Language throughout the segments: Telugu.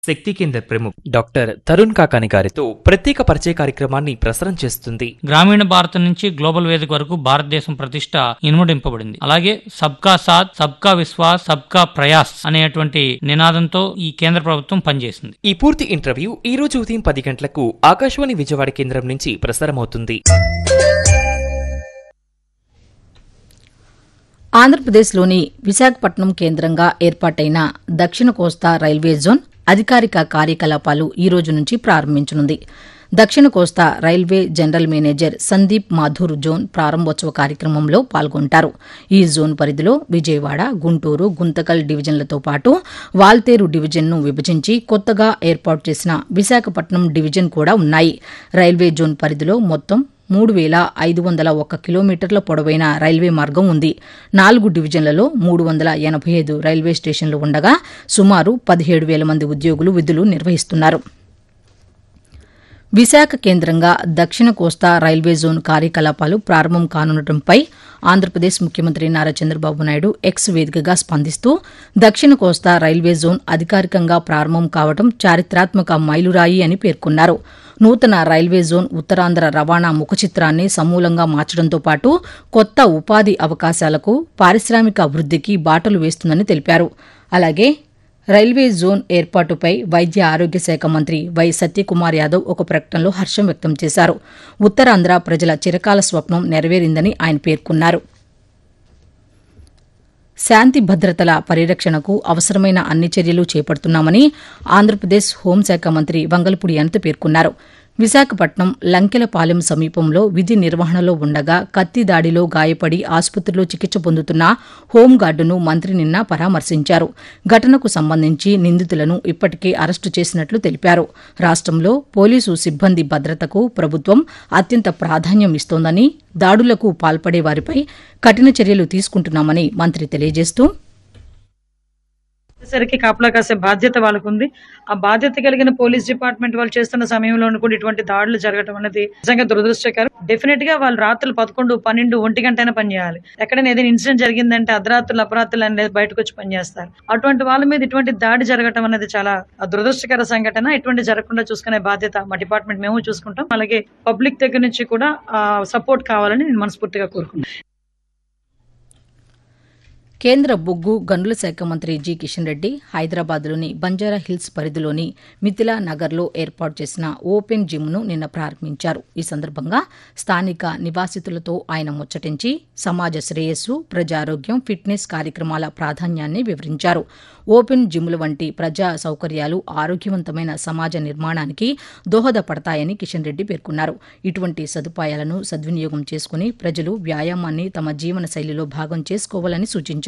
శక్తి కేంద్ర ప్రముఖ్ డాక్టర్ తరుణ్ కాకాని గారితో ప్రత్యేక పరిచయ కార్యక్రమాన్ని ప్రసారం చేస్తుంది గ్రామీణ భారతం నుంచి గ్లోబల్ వేదిక వరకు భారతదేశం ప్రతిష్ట ఇనుమడింపబడింది అలాగే సబ్కా సాత్ సబ్కా విశ్వాస్ సబ్కా ప్రయాస్ అనేటువంటి నినాదంతో ఈ కేంద్ర ప్రభుత్వం పనిచేసింది ఈ పూర్తి ఇంటర్వ్యూ ఈ రోజు ఉదయం పది గంటలకు ఆకాశవాణి విజయవాడ కేంద్రం నుంచి ప్రసారమవుతుంది ఆంధ్రప్రదేశ్లోని విశాఖపట్నం కేంద్రంగా ఏర్పాటైన దక్షిణ కోస్తా రైల్వే జోన్ అధికారిక కార్యకలాపాలు ఈ రోజు నుంచి ప్రారంభించనుంది దక్షిణ కోస్తా railway general manager Sandeep Mathur zone ప్రారంభోత్సవ కార్యక్రమంలో పాల్గొంటారు ఈ జోన్ పరిధిలో విజయవాడ గుంటూరు గుంతకల్ డివిజన్లతో పాటు వాల్తేరు డివిజన్ను విభజించి కొత్తగా ఏర్పాటు చేసిన విశాఖపట్నం డివిజన్ కూడా ఉన్నాయి రైల్వే జోన్ పరిధిలో మొత్తం మూడు వేల ఐదు వందల ఒక్క కిలోమీటర్ల పొడవైన రైల్వే మార్గం ఉంది నాలుగు డివిజన్లలో మూడు వందల ఎనభై ఐదు రైల్వే స్టేషన్లు ఉండగా సుమారు పదిహేడు వేల మంది ఉద్యోగులు విధులు నిర్వహిస్తున్నారు విశాఖ కేంద్రంగా దక్షిణ కోస్తా రైల్వే జోన్ కార్యకలాపాలు ప్రారంభం కానుండటంపై ఆంధ్రప్రదేశ్ ముఖ్యమంత్రి నారా చంద్రబాబు నాయుడు ఎక్స్ వేదికగా స్పందిస్తూ దక్షిణ కోస్తా రైల్వే జోన్ అధికారికంగా ప్రారంభం కావడం చారిత్రాత్మక మైలురాయి అని పేర్కొన్నారు నూతన రైల్వే జోన్ ఉత్తరాంధ్ర రవాణా ముఖచిత్రాన్ని సమూలంగా మార్చడంతో పాటు కొత్త ఉపాధి అవకాశాలకు పారిశ్రామిక అభివృద్దికి బాటలు వేస్తుందని తెలిపారు అలాగే రైల్వే జోన్ ఏర్పాటుపై వైద్య ఆరోగ్య శాఖ మంత్రి వై సత్యకుమార్ యాదవ్ ఒక ప్రకటనలో హర్షం వ్యక్తం చేశారు ఉత్తరాంధ్ర ప్రజల చిరకాల స్వప్నం నెరవేరిందని ఆయన పేర్కొన్నారు శాంతి భద్రతల పరిరక్షణకు అవసరమైన అన్ని చర్యలు చేపడుతున్నామని ఆంధ్రప్రదేశ్ హోంశాఖ మంత్రి వంగలపూడి అనిత పేర్కొన్నారు విశాఖపట్నం లంకెలపాలెం సమీపంలో విధి నిర్వహణలో ఉండగా కత్తి దాడిలో గాయపడి ఆసుపత్రిలో చికిత్స పొందుతున్న హోంగార్డును మంత్రి నిన్న పరామర్శించారు ఘటనకు సంబంధించి నిందితులను ఇప్పటికే అరెస్టు చేసినట్లు తెలిపారు రాష్టంలో పోలీసు సిబ్బంది భద్రతకు ప్రభుత్వం అత్యంత ప్రాధాన్యం ఇస్తోందని దాడులకు పాల్పడే వారిపై కఠిన చర్యలు తీసుకుంటున్నామని మంత్రి తెలియజేస్తూ సరికి కాపలా కాసే బాధ్యత వాళ్ళకు ఉంది ఆ బాధ్యత కలిగిన పోలీస్ డిపార్ట్మెంట్ వాళ్ళు చేస్తున్న సమయంలో కూడా ఇటువంటి దాడులు జరగడం అనేది నిజంగా దురదృష్టకరం డెఫినెట్ గా వాళ్ళు రాత్రులు పదకొండు పన్నెండు ఒంటి గంటైనా పని చేయాలి ఎక్కడైనా ఏదైనా ఇన్సిడెంట్ జరిగిందంటే అర్ధరాత్రులు అపరాత్రులు అనేది బయటకు వచ్చి పనిచేస్తారు అటువంటి వాళ్ళ మీద ఇటువంటి దాడి జరగడం అనేది చాలా దురదృష్టకర సంఘటన ఇటువంటి జరగకుండా చూసుకునే బాధ్యత మా డిపార్ట్మెంట్ మేము చూసుకుంటాం అలాగే పబ్లిక్ దగ్గర నుంచి కూడా సపోర్ట్ కావాలని నేను మనస్ఫూర్తిగా కోరుకుంటున్నాను కేంద్ర బొగ్గు గనుల శాఖ మంత్రి జి కిషన్ రెడ్డి హైదరాబాద్లోని బంజారా హిల్స్ పరిధిలోని మిథిలా నగర్లో ఏర్పాటు చేసిన ఓపెన్ జిమ్ను నిన్న ప్రారంభించారు ఈ సందర్భంగా స్థానిక నివాసితులతో ఆయన ముచ్చటించి సమాజ శ్రేయస్సు ప్రజారోగ్యం ఫిట్నెస్ కార్యక్రమాల ప్రాధాన్యాన్ని వివరించారు ఓపెన్ జిమ్ల వంటి ప్రజా సౌకర్యాలు ఆరోగ్యవంతమైన సమాజ నిర్మాణానికి దోహదపడతాయని కిషన్ రెడ్డి పేర్కొన్నారు ఇటువంటి సదుపాయాలను సద్వినియోగం చేసుకుని ప్రజలు వ్యాయామాన్ని తమ జీవన శైలిలో భాగం చేసుకోవాలని సూచించారు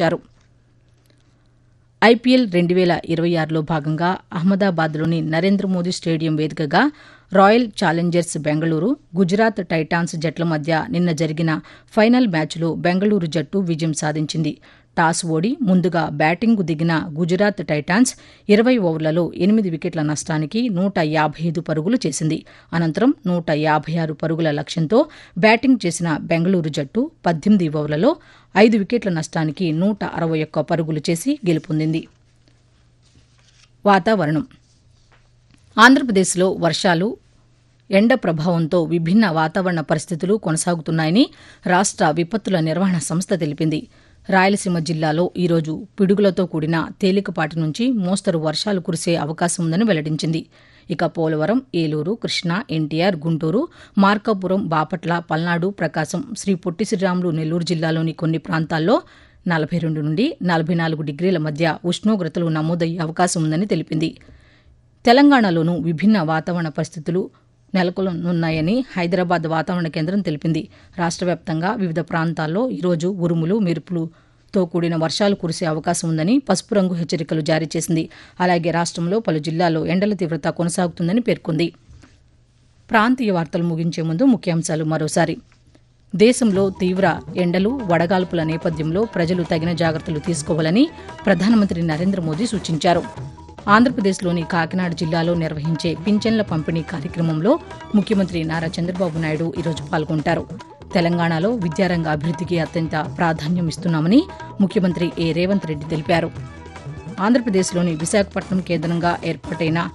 ఐపీఎల్ రెండు వేల ఇరవై ఆరులో భాగంగా అహ్మదాబాద్లోని నరేంద్ర మోదీ స్టేడియం వేదికగా Royal Challengers Bengaluru Gujarat Titans జట్ల మధ్య నిన్న జరిగిన ఫైనల్ మ్యాచ్లో బెంగళూరు జట్టు విజయం సాధించింది టాస్ ఓడి ముందుగా బ్యాటింగ్కు దిగిన గుజరాత్ టైటాన్స్ ఇరవై ఓవర్లలో ఎనిమిది వికెట్ల నష్టానికి నూట యాభై ఐదు పరుగులు చేసింది అనంతరం నూట యాభై ఆరు పరుగుల లక్ష్యంతో బ్యాటింగ్ చేసిన బెంగళూరు జట్టు పద్దెనిమిది ఓవర్లలో ఐదు వికెట్ల నష్టానికి నూట అరవై ఒక్క పరుగులు చేసి గెలుపొందింది వాతావరణం ఆంధ్రప్రదేశ్లో వర్షాలు ఎండ ప్రభావంతో విభిన్న వాతావరణ పరిస్థితులు కొనసాగుతున్నాయని రాష్ట విపత్తుల నిర్వహణ సంస్థ తెలిపింది రాయలసీమ జిల్లాలో ఈరోజు పిడుగులతో కూడిన తేలికపాటి నుంచి మోస్తరు వర్షాలు కురిసే అవకాశం ఉందని వెల్లడించింది ఇక పోలవరం ఏలూరు కృష్ణా ఎన్టీఆర్ గుంటూరు మార్కాపురం బాపట్ల పల్నాడు ప్రకాశం శ్రీ పొట్టి శ్రీరాములు నెల్లూరు జిల్లాలోని కొన్ని ప్రాంతాల్లో నలభై రెండు నుండి నలభై నాలుగు డిగ్రీల మధ్య ఉష్ణోగ్రతలు నమోదయ్యే అవకాశం ఉందని తెలిపింది తెలంగాణలోనూ విభిన్న వాతావరణ పరిస్థితులు నెలకొనున్నాయని హైదరాబాద్ వాతావరణ కేంద్రం తెలిపింది రాష్ట్ర వ్యాప్తంగా వివిధ ప్రాంతాల్లో ఈరోజు ఉరుములు మెరుపులుతో కూడిన వర్షాలు కురిసే అవకాశం ఉందని పసుపు రంగు హెచ్చరికలు జారీ చేసింది అలాగే రాష్ట్రంలో పలు జిల్లాల్లో ఎండల తీవ్రత కొనసాగుతుందని పేర్కొంది ప్రాంతీయ వార్తలు ముగించే ముందు ముఖ్యాంశాలు మరోసారి దేశంలో తీవ్ర ఎండలు వడగాల్పుల నేపథ్యంలో ప్రజలు తగిన జాగ్రత్తలు తీసుకోవాలని ప్రధానమంత్రి నరేంద్ర మోదీ సూచించారు ఆంధ్రప్రదేశ్లోని కాకినాడ జిల్లాలో నిర్వహించే పింఛన్ల పంపిణీ కార్యక్రమంలో ముఖ్యమంత్రి నారా చంద్రబాబు నాయుడు ఈరోజు పాల్గొంటారు తెలంగాణలో విద్యారంగ అభివృద్ధికి అత్యంత ప్రాధాన్యం ఇస్తున్నామని ముఖ్యమంత్రి ఏ రేవంత్ రెడ్డి తెలిపారు ఆంధ్రప్రదేశ్లోని విశాఖపట్నం కేంద్రంగా ఏర్పాటైన